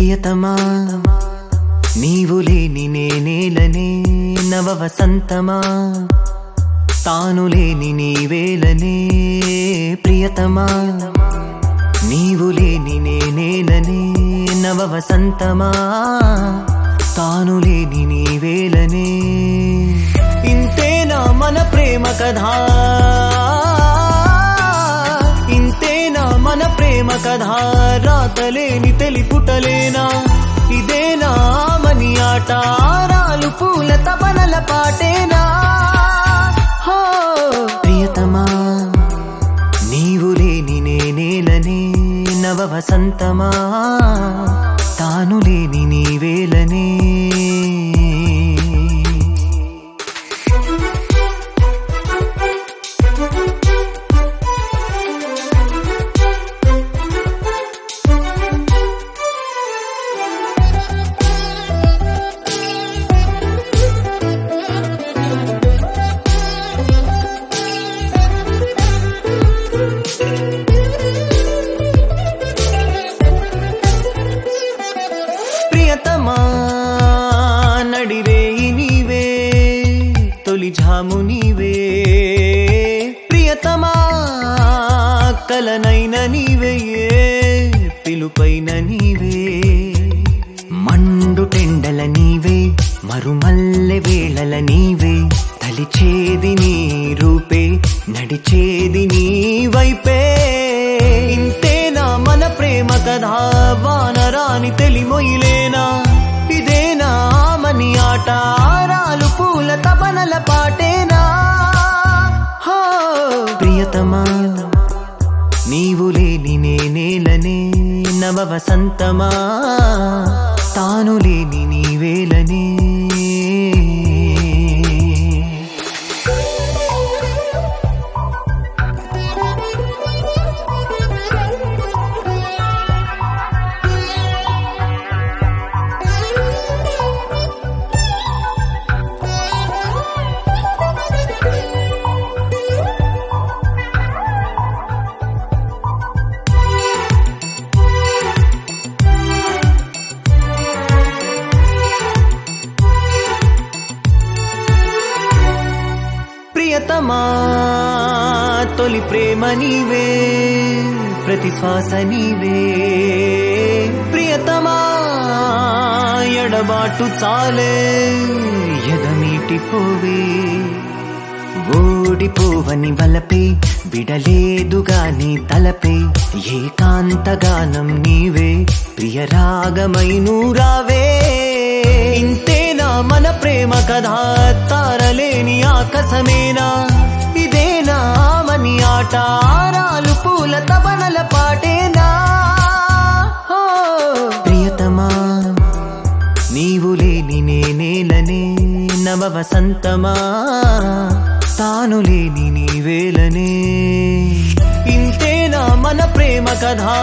ప్రియతమా నీవు లేని నేనేలనే నవ వసంతమా తాను లేని నీవేలనే ప్రియతమా నీవు లేని నేనేలనే నవ వసంతమా తాను లేని నీవేలనే ఇంతేనా మన ప్రేమ కథా ఇంతేనా మన ప్రేమ కథా రాతలేని తెలిపుటలేనా ఇదేనా మని ఆట రాలు పూల తపనల పాటేనా హో ప్రియతమా నీవు లేని నేనేలనే నవ వసంతమా తాను లేని నీవేలనే ప్రియతమా నడిరేయి నీవే తొలి ఝాము నీవే ప్రియతమా కలనైన నీవే పిలుపైన నీవే మండు టెండల నీవే మరుమల్లె వేళల నీవే తలిచేది నీ రూపే నడిచేది నీ వైపే ఇంతేనా మన ప్రేమ కథా వానరాని తెలిమొయిలేనా ఇదేనా మని ఆట రాలు పూల తపనల పాటేనా హో ప్రియతమా నీవు లేని నేనేలనే నవ వసంతమా తాను లేని నీవేలనే ప్రియతమా తొలి ప్రేమ నీవే ప్రతి శ్వాస నీవే ప్రియతమా ఎడబాటు చాలే ఎదమీటిపోవే ఓడిపోవని వలపే విడలేదుగాని తలపే ఏకాంతగానం నీవే ప్రియరాగమై నూరావే ఇంతేనా మన ప్రేమ కథా తారలేని ఆకాశమేనా ఇదేనా మని ఆట రాలు పూల తపనల పాటేనా హో ప్రియతమా నీవు లేని నేనేలనే నవ వసంతమా తాను లేని నీవేలనే ఇంతేనా మన ప్రేమ కథా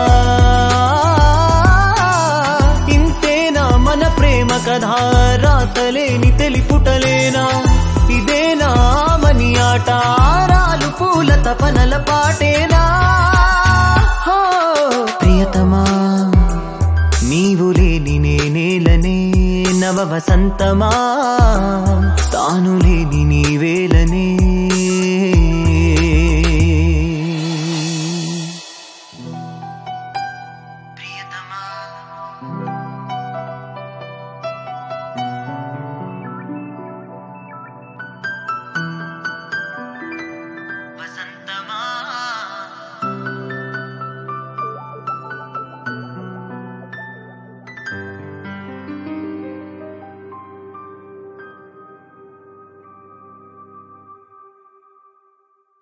ఇంతేనా మన ప్రేమ కథా రాతలేని తెలిపుటలేనా ఇదేనా మని ఆట రాలు పూల తపనల పాటేనా హో ప్రియతమా నీవు లేని నేనేలనే నవ వసంతమా తాను లేని నీవే